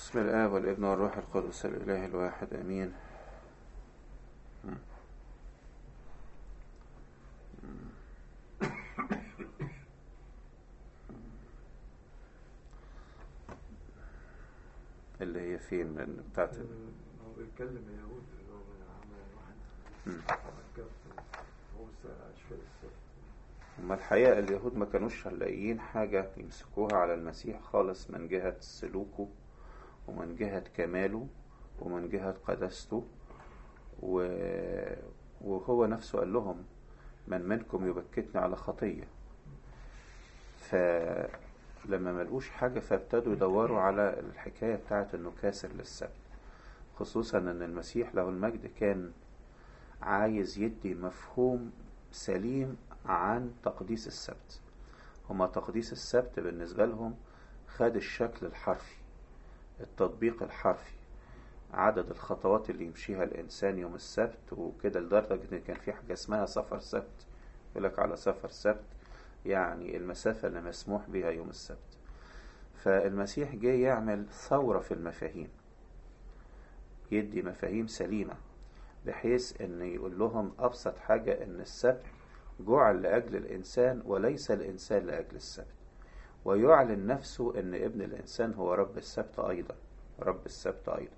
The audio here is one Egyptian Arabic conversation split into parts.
بسم الآب والابن والروح القدس الإله الواحد آمين اللي هي فين من بتاعت هو بيتكلم يهود اللي هو من عمل واحد مم. موسى أشفال السبت هما الحقيقة اليهود ما كانوش لاقيين حاجة يمسكوها على المسيح خالص من جهة سلوكه ومن جهة كماله ومن جهة قداسته و... وهو نفسه قال لهم من منكم يبكتني على خطية فلما ملقوش حاجة فابتدوا يدوروا على الحكاية بتاعت انه كاسر للسبت خصوصا ان المسيح له المجد كان عايز يدي مفهوم سليم عن تقديس السبت هما تقديس السبت بالنسبة لهم خد الشكل الحرفي التطبيق الحرفي عدد الخطوات اللي يمشيها الإنسان يوم السبت وكده لدرجة إن كان في حاجة اسمها سفر سبت يقول لك على سفر سبت يعني المسافة اللي مسموح بها يوم السبت فالمسيح جه يعمل ثورة في المفاهيم يدي مفاهيم سليمة بحيث ان يقول لهم ابسط حاجة ان السبت جعل لاجل الانسان وليس الانسان لاجل السبت ويعلن نفسه ان ابن الانسان هو رب السبت ايضا رب السبت ايضا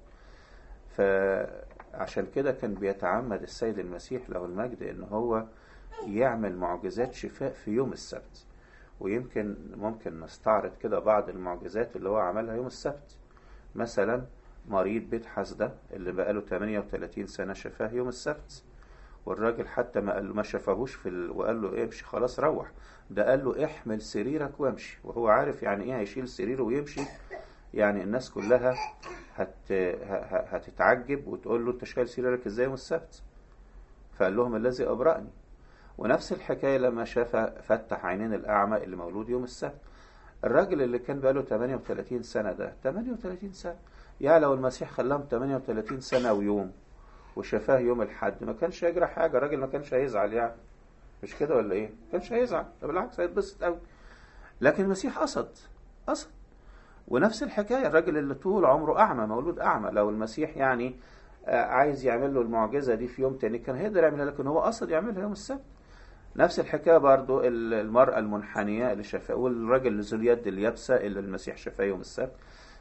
فعشان كده كان بيتعمد السيد المسيح له المجد ان هو يعمل معجزات شفاء في يوم السبت ويمكن ممكن نستعرض كده بعض المعجزات اللي هو عملها يوم السبت مثلا مريض بيت حسدة اللي بقاله 38 سنة شفاه يوم السبت والراجل حتى ما قال له ما شافهوش في ال... وقال له امشي خلاص روح ده قال له احمل سريرك وامشي وهو عارف يعني ايه هيشيل سريره ويمشي يعني الناس كلها هت... ه- هتتعجب وتقول له انت شايل سريرك ازاي يوم السبت فقال لهم الذي ابرأني ونفس الحكاية لما شاف فتح عينين الأعمى اللي مولود يوم السبت الراجل اللي كان بقاله 38 سنة ده 38 سنة يا لو المسيح خلاهم 38 سنة ويوم وشفاه يوم الحد ما كانش هيجرى حاجة الراجل ما كانش هيزعل يعني مش كده ولا ايه؟ ما كانش هيزعل ده بالعكس هيتبسط قوي لكن المسيح قصد قصد ونفس الحكاية الراجل اللي طول عمره أعمى مولود أعمى لو المسيح يعني آه، عايز يعمل له المعجزة دي في يوم تاني كان هيقدر يعملها لكن هو قصد يعملها يوم السبت نفس الحكاية برضو ال- المرأة المنحنية اللي شافها والراجل ذو اليد اليابسة اللي المسيح شافاه يوم السبت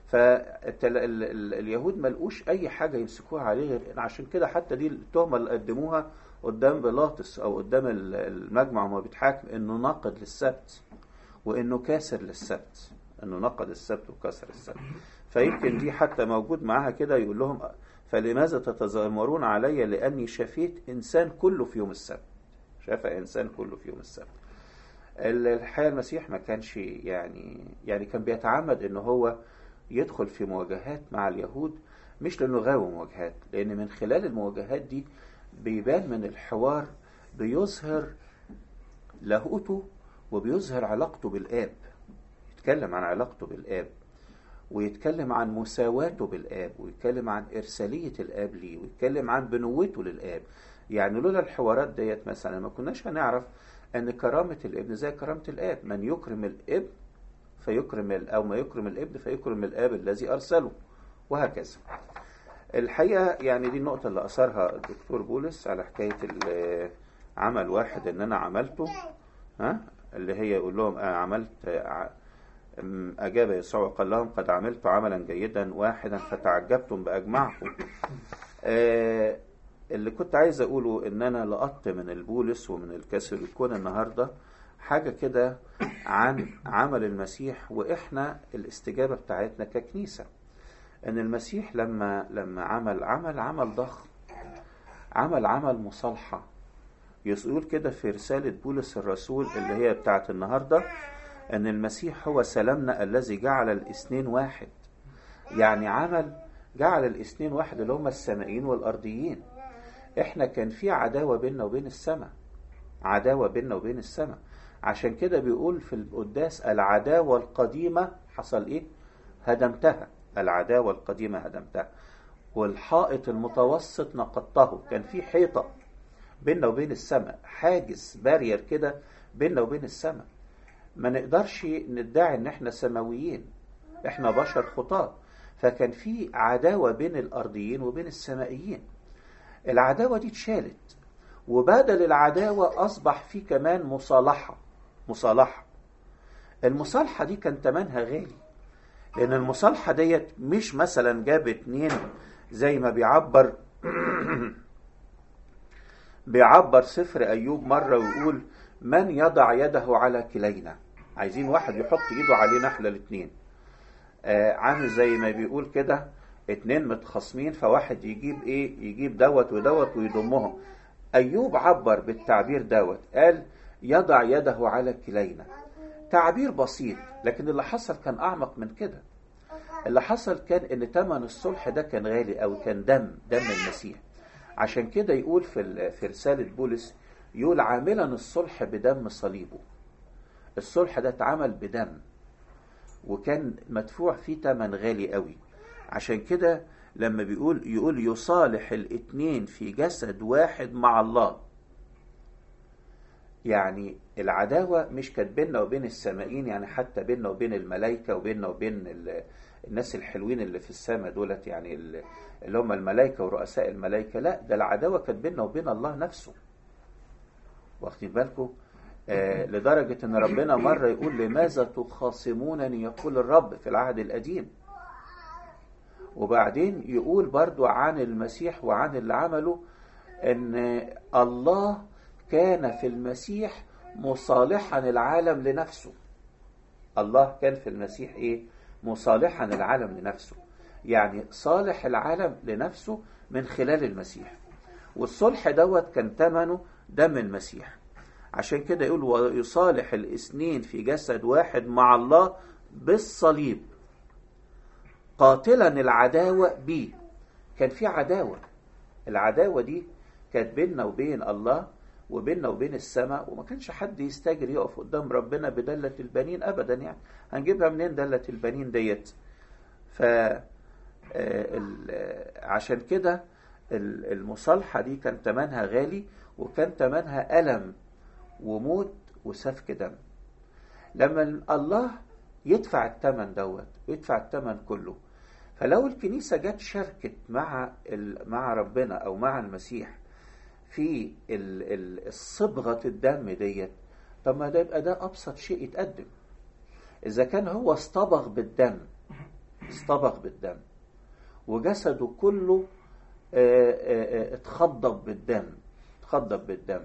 فاليهود ما لقوش أي حاجة يمسكوها عليه غير عشان كده حتى دي التهمة اللي قدموها قدام بيلاطس أو قدام ال- المجمع وهو بيتحاكم إنه ناقد للسبت وإنه كاسر للسبت إنه نقد السبت وكسر السبت فيمكن دي حتى موجود معاها كده يقول لهم فلماذا تتذمرون علي لأني شفيت إنسان كله في يوم السبت شفى إنسان كله في يوم السبت ال- الحقيقة المسيح ما كانش يعني يعني كان بيتعمد إن هو يدخل في مواجهات مع اليهود مش لأنه غاوي مواجهات لأن من خلال المواجهات دي بيبان من الحوار بيظهر لاهوته وبيظهر علاقته بالآب يتكلم عن علاقته بالآب ويتكلم عن مساواته بالآب ويتكلم عن إرسالية الآب ليه ويتكلم عن بنوته للآب يعني لولا الحوارات ديت مثلا ما كناش هنعرف أن كرامة الابن زي كرامة الآب من يكرم الابن فيكرم ال- أو ما يكرم الابن فيكرم الآب الذي أرسله وهكذا الحقيقة يعني دي النقطة اللي أثرها الدكتور بولس على حكاية ال- عمل واحد إن أنا عملته ها اللي هي يقول لهم أنا عملت ع- أم، أجاب يسوع وقال لهم قد عملت عملا جيدا واحدا فتعجبتم بأجمعكم آه، اللي كنت عايز أقوله إن أنا لقطت من البولس ومن الكاثوليكون النهاردة حاجة كده عن عمل المسيح وإحنا الاستجابة بتاعتنا ككنيسة إن المسيح لما لما عمل عمل عمل ضخم عمل عمل مصالحة يقول كده في رسالة بولس الرسول اللي هي بتاعت النهاردة أن المسيح هو سلامنا الذي جعل الاثنين واحد يعني عمل جعل الاثنين واحد اللي هم السمائيين والأرضيين احنا كان في عداوة بيننا وبين السماء عداوة بيننا وبين السماء عشان كده بيقول في القداس العداوة القديمة حصل ايه هدمتها العداوة القديمة هدمتها والحائط المتوسط نقضته كان في حيطة بيننا وبين السماء حاجز بارير كده بيننا وبين السماء ما نقدرش ندعي ان احنا سماويين احنا بشر خطاة فكان في عداوة بين الأرضيين وبين السمائيين العداوة دي اتشالت وبدل العداوة أصبح في كمان مصالحة مصالحة المصالحة دي كان تمنها غالي لأن المصالحة ديت مش مثلا جاب اتنين زي ما بيعبر بيعبر سفر أيوب مرة ويقول من يضع يده على كلينا عايزين واحد يحط ايده علينا احنا الاتنين آه عامل زي ما بيقول كده اتنين متخاصمين فواحد يجيب ايه يجيب دوت ودوت ويضمهم ايوب عبر بالتعبير دوت قال يضع يده على كلينا تعبير بسيط لكن اللي حصل كان اعمق من كده اللي حصل كان ان تمن الصلح ده كان غالي او كان دم دم المسيح عشان كده يقول في في رساله بولس يقول عاملا الصلح بدم صليبه الصلح ده اتعمل بدم وكان مدفوع فيه تمن غالي قوي عشان كده لما بيقول يقول يصالح الاتنين في جسد واحد مع الله يعني العداوة مش كانت بيننا وبين السمائين يعني حتى بيننا وبين الملائكة وبيننا وبين الناس الحلوين اللي في السماء دولت يعني اللي هم الملائكة ورؤساء الملائكة لا ده العداوة كانت بيننا وبين الله نفسه واخدين بالكم آه لدرجة ان ربنا مرة يقول لماذا تخاصمونني يقول الرب في العهد القديم وبعدين يقول برضو عن المسيح وعن اللي عمله ان الله كان في المسيح مصالحا العالم لنفسه الله كان في المسيح ايه مصالحا العالم لنفسه يعني صالح العالم لنفسه من خلال المسيح والصلح دوت كان ثمنه دم المسيح عشان كده يقول ويصالح الاثنين في جسد واحد مع الله بالصليب قاتلا العداوة بيه كان في عداوة العداوة دي كانت بيننا وبين الله وبيننا وبين السماء وما كانش حد يستاجر يقف قدام ربنا بدلة البنين أبدا يعني هنجيبها منين دلة البنين ديت ف عشان كده المصالحة دي كان تمنها غالي وكان تمنها ألم وموت وسفك دم لما الله يدفع الثمن دوت ويدفع الثمن كله فلو الكنيسة جت شاركت مع مع ربنا أو مع المسيح في الصبغة الدم ديت طب ما ده يبقى ده أبسط شيء يتقدم إذا كان هو اصطبغ بالدم اصطبغ بالدم وجسده كله اتخضب بالدم اتخضب بالدم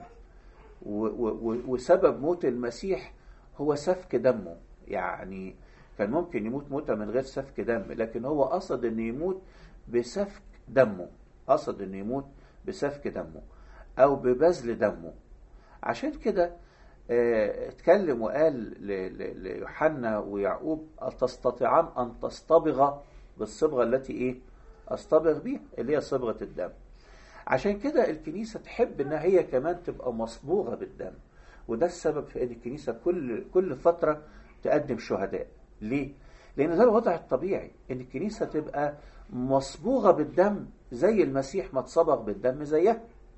وسبب موت المسيح هو سفك دمه يعني كان ممكن يموت موتة من غير سفك دم لكن هو قصد انه يموت بسفك دمه قصد انه يموت بسفك دمه او ببذل دمه عشان كده اه اتكلم وقال ليوحنا ويعقوب أتستطيعان أن تصطبغ بالصبغة التي إيه أصطبغ بيها اللي هي صبغة الدم عشان كده الكنيسة تحب إنها هي كمان تبقى مصبوغة بالدم وده السبب في إن الكنيسة كل كل فترة تقدم شهداء ليه؟ لأن ده الوضع الطبيعي إن الكنيسة تبقى مصبوغة بالدم زي المسيح ما اتصبغ بالدم زيها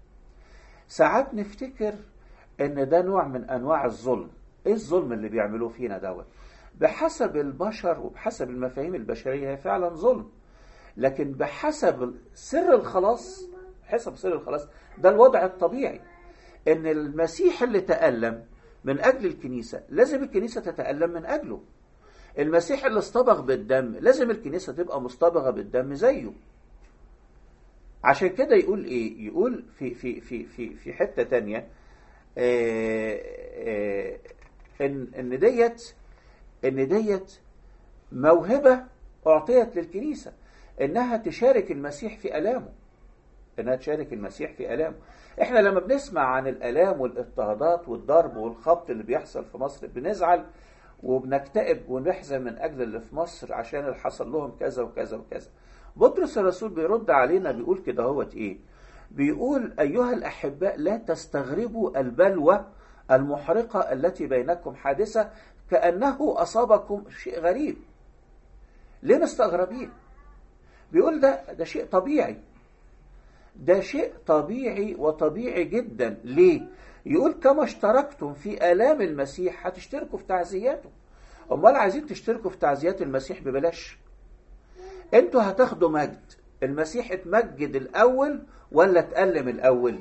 ساعات نفتكر ان ده نوع من انواع الظلم ايه الظلم اللي بيعملوه فينا دوت بحسب البشر وبحسب المفاهيم البشريه هي فعلا ظلم لكن بحسب سر الخلاص حسب سر الخلاص ده الوضع الطبيعي ان المسيح اللي تألم من اجل الكنيسه لازم الكنيسه تتألم من اجله المسيح اللي اصطبغ بالدم لازم الكنيسه تبقى مصطبغه بالدم زيه عشان كده يقول ايه يقول في في في في في حته تانية آآ آآ ان ان ديت ان ديت موهبه اعطيت للكنيسه انها تشارك المسيح في الامه انها تشارك المسيح في الامه احنا لما بنسمع عن الالام والاضطهادات والضرب والخبط اللي بيحصل في مصر بنزعل وبنكتئب ونحزن من اجل اللي في مصر عشان اللي حصل لهم كذا وكذا وكذا بطرس الرسول بيرد علينا بيقول كده هوت ايه بيقول ايها الاحباء لا تستغربوا البلوى المحرقه التي بينكم حادثه كانه اصابكم شيء غريب ليه مستغربين بيقول ده ده شيء طبيعي ده شيء طبيعي وطبيعي جدا ليه يقول كما اشتركتم في آلام المسيح هتشتركوا في تعزياته امال عايزين تشتركوا في تعزيات المسيح ببلاش انتوا هتاخدوا مجد المسيح اتمجد الاول ولا اتألم الاول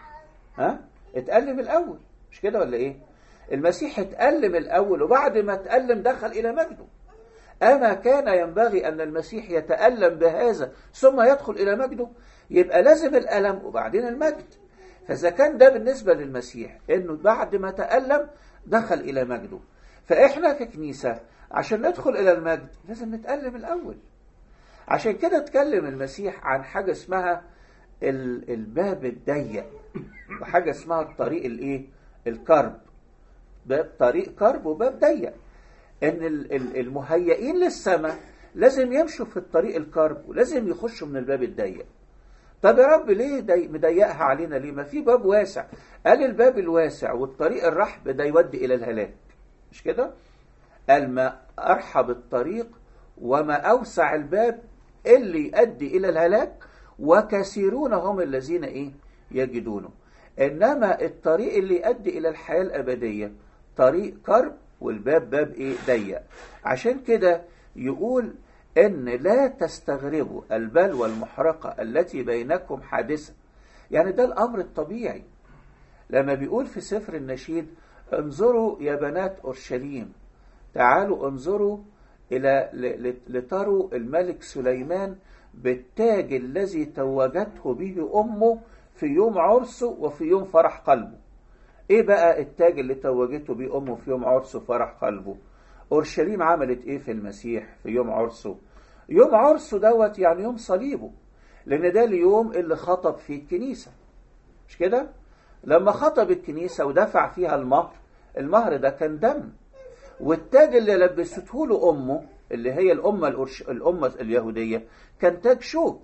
ها اتألم الاول مش كده ولا ايه المسيح اتألم الاول وبعد ما اتألم دخل الى مجده اما كان ينبغي ان المسيح يتألم بهذا ثم يدخل الى مجده يبقى لازم الألم وبعدين المجد فإذا كان ده بالنسبة للمسيح إنه بعد ما تألم دخل إلى مجده فإحنا ككنيسة عشان ندخل إلى المجد لازم نتألم الأول عشان كده اتكلم المسيح عن حاجة اسمها ال- الباب الضيق وحاجة اسمها الطريق الايه الكرب باب طريق كرب وباب ضيق ان ال- ال- المهيئين للسماء لازم يمشوا في الطريق الكرب ولازم يخشوا من الباب الضيق طب يا رب ليه دي مضيقها علينا ليه ما في باب واسع قال الباب الواسع والطريق الرحب ده يودي الى الهلاك مش كده قال ما ارحب الطريق وما اوسع الباب اللي يؤدي الى الهلاك وكثيرون هم الذين ايه يجدونه انما الطريق اللي يؤدي الى الحياه الابديه طريق كرب والباب باب ايه ضيق عشان كده يقول ان لا تستغربوا البلوى المحرقه التي بينكم حادثه يعني ده الامر الطبيعي لما بيقول في سفر النشيد انظروا يا بنات اورشليم تعالوا انظروا الى ل- ل- لتروا الملك سليمان بالتاج الذي توجته به امه في يوم عرسه وفي يوم فرح قلبه ايه بقى التاج اللي توجته بيه امه في يوم عرسه وفرح قلبه اورشليم عملت ايه في المسيح في يوم عرسه يوم عرسه دوت يعني يوم صليبه لان ده اليوم اللي خطب فيه الكنيسه مش كده لما خطب الكنيسه ودفع فيها المهر المهر ده كان دم والتاج اللي لبسته له امه اللي هي الامه الأرش... الامه اليهوديه كان تاج شوك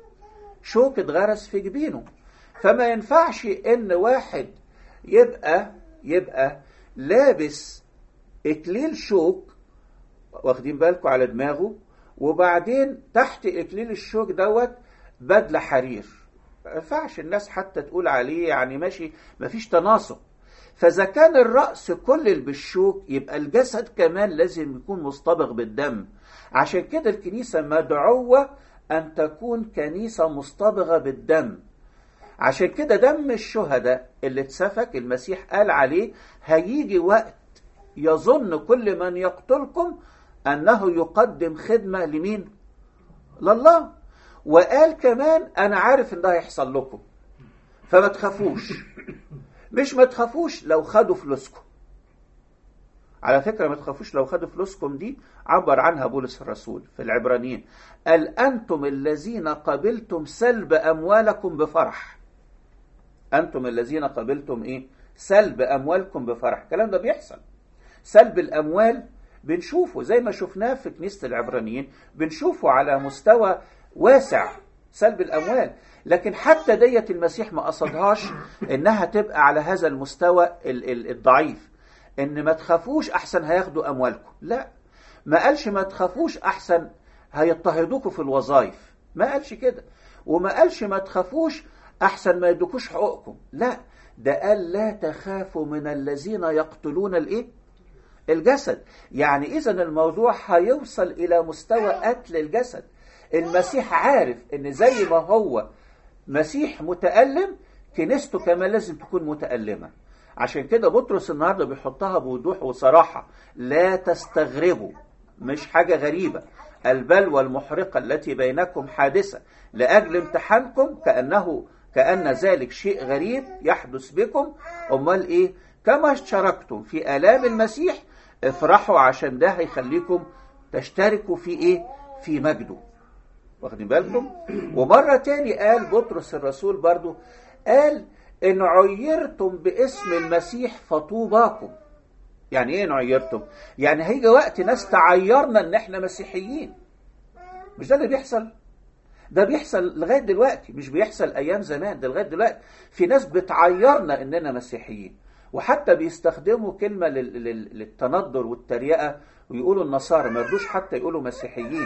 شوك اتغرس في جبينه فما ينفعش ان واحد يبقى يبقى لابس اكليل شوك واخدين بالكم على دماغه وبعدين تحت اكليل الشوك دوت بدله حرير ما ينفعش الناس حتى تقول عليه يعني ماشي مفيش تناسق فاذا كان الراس كل بالشوك يبقى الجسد كمان لازم يكون مصطبغ بالدم عشان كده الكنيسه مدعوه ان تكون كنيسه مصطبغه بالدم عشان كده دم الشهداء اللي اتسفك المسيح قال عليه هيجي وقت يظن كل من يقتلكم انه يقدم خدمه لمين لله وقال كمان انا عارف ان ده هيحصل لكم فما تخافوش مش ما تخافوش لو خدوا فلوسكم على فكرة ما تخافوش لو خدوا فلوسكم دي عبر عنها بولس الرسول في العبرانيين قال أنتم الذين قبلتم سلب أموالكم بفرح أنتم الذين قبلتم إيه سلب أموالكم بفرح الكلام ده بيحصل سلب الأموال بنشوفه زي ما شفناه في كنيسة العبرانيين بنشوفه على مستوى واسع سلب الأموال لكن حتى ديت المسيح ما قصدهاش إنها تبقى على هذا المستوى ال- ال- الضعيف إن ما تخافوش أحسن هياخدوا أموالكم لا ما قالش ما تخافوش أحسن هيضطهدوكوا في الوظائف ما قالش كده وما قالش ما تخافوش أحسن ما يدوكوش حقوقكم لا ده قال لا تخافوا من الذين يقتلون الإيه الجسد يعني إذا الموضوع هيوصل إلى مستوى قتل الجسد المسيح عارف إن زي ما هو مسيح متألم كنيسته كمان لازم تكون متألمة عشان كده بطرس النهارده بيحطها بوضوح وصراحة لا تستغربوا مش حاجة غريبة البلوى المحرقة التي بينكم حادثة لأجل امتحانكم كأنه كأن ذلك شيء غريب يحدث بكم أمال إيه كما اشتركتم في آلام المسيح افرحوا عشان ده هيخليكم تشتركوا في إيه في مجده واخدين بالكم ومرة تاني قال بطرس الرسول برضو قال إن عيرتم باسم المسيح فطوباكم يعني ايه ان عيرتم يعني هيجي وقت ناس تعيرنا ان احنا مسيحيين مش ده اللي بيحصل ده بيحصل لغايه دلوقتي مش بيحصل ايام زمان ده لغايه دلوقتي في ناس بتعيرنا اننا مسيحيين وحتى بيستخدموا كلمه لل- لل- للتندر والتريقه ويقولوا النصارى ما يرضوش حتى يقولوا مسيحيين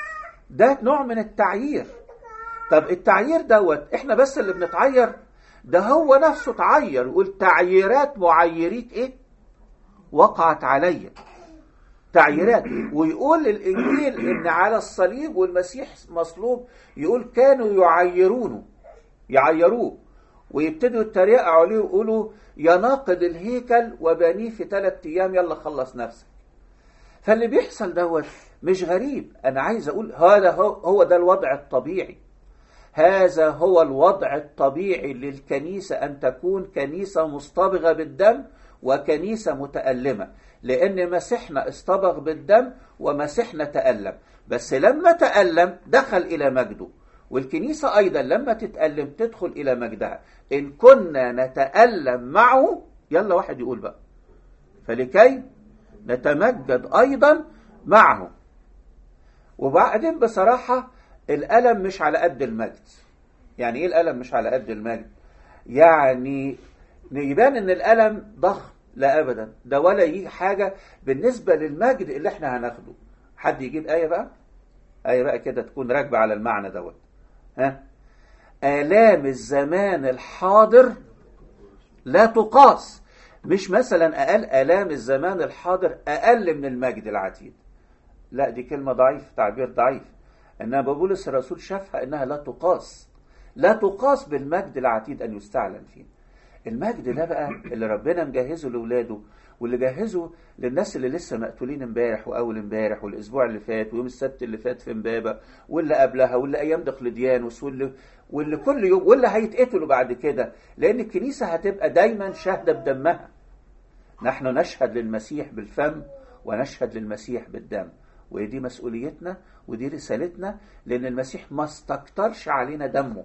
ده نوع من التعيير طب التعيير دوت احنا بس اللي بنتعير ده هو نفسه تعير يقول تعييرات معيريك ايه وقعت علي تعييرات ويقول الانجيل ان على الصليب والمسيح مصلوب يقول كانوا يعيرونه يعيروه ويبتدوا يتريقوا عليه ويقولوا يا ناقد الهيكل وبنيه في ثلاث ايام يلا خلص نفسك فاللي بيحصل دوت مش غريب انا عايز اقول هذا هو, هو ده الوضع الطبيعي هذا هو الوضع الطبيعي للكنيسة أن تكون كنيسة مصطبغة بالدم وكنيسة متألمة لأن مسيحنا اصطبغ بالدم ومسيحنا تألم بس لما تألم دخل إلى مجده والكنيسة أيضا لما تتألم تدخل إلى مجدها إن كنا نتألم معه يلا واحد يقول بقى فلكي نتمجد أيضا معه وبعدين بصراحة الألم مش على قد المجد يعني إيه الألم مش على قد المجد يعني يبان إن الألم ضخم لا أبدا ده ولا يجي حاجة بالنسبة للمجد اللي احنا هناخده حد يجيب آية بقى آية بقى كده تكون راكبة على المعنى دوت ها آلام الزمان الحاضر لا تقاس مش مثلا أقل آلام الزمان الحاضر أقل من المجد العتيد لا دي كلمة ضعيف تعبير ضعيف انما بولس الرسول شافها انها لا تقاس لا تقاس بالمجد العتيد ان يستعلن فيه المجد ده بقى اللي ربنا مجهزه لاولاده واللي جهزه للناس اللي لسه مقتولين امبارح واول امبارح والاسبوع اللي فات ويوم السبت اللي فات في امبابه واللي قبلها واللي ايام دقلديانوس واللي واللي كل يوم واللي هيتقتلوا بعد كده لان الكنيسه هتبقى دايما شاهده بدمها نحن نشهد للمسيح بالفم ونشهد للمسيح بالدم ودي مسؤوليتنا ودي رسالتنا لأن المسيح ما استكترش علينا دمه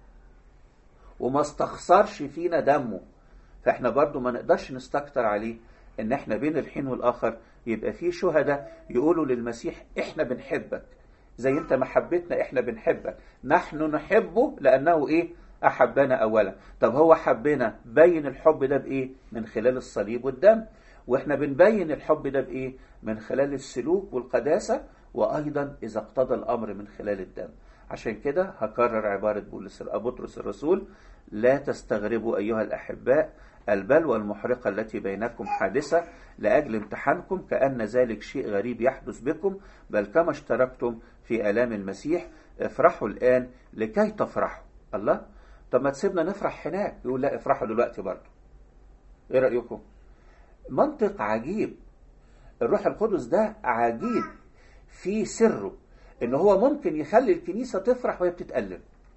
وما استخسرش فينا دمه فاحنا برضو ما نقدرش نستكتر عليه ان احنا بين الحين والآخر يبقى في شهداء يقولوا للمسيح احنا بنحبك زي انت محبتنا احنا بنحبك نحن نحبه لأنه ايه أحبنا أولا طب هو حبنا بين الحب ده بإيه من خلال الصليب والدم واحنا بنبين الحب ده بايه من خلال السلوك والقداسه وايضا اذا اقتضى الامر من خلال الدم عشان كده هكرر عباره بولس بطرس الرسول لا تستغربوا ايها الاحباء البلوى المحرقه التي بينكم حادثه لاجل امتحانكم كان ذلك شيء غريب يحدث بكم بل كما اشتركتم في الام المسيح افرحوا الان لكي تفرحوا الله طب ما تسيبنا نفرح هناك يقول لا افرحوا دلوقتي برضه ايه رايكم منطق عجيب الروح القدس ده عجيب في سره ان هو ممكن يخلي الكنيسة تفرح وهي بتتألم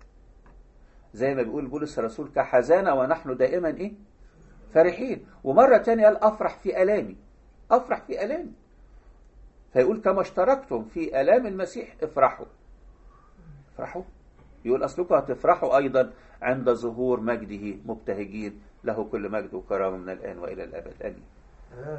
زي ما بيقول بولس الرسول كحزانة ونحن دائما ايه فرحين ومرة تانية قال افرح في الامي افرح في الامي فيقول كما اشتركتم في الام المسيح افرحوا افرحوا يقول اصلكم هتفرحوا ايضا عند ظهور مجده مبتهجين له كل مجد وكرامه من الان والى الابد امين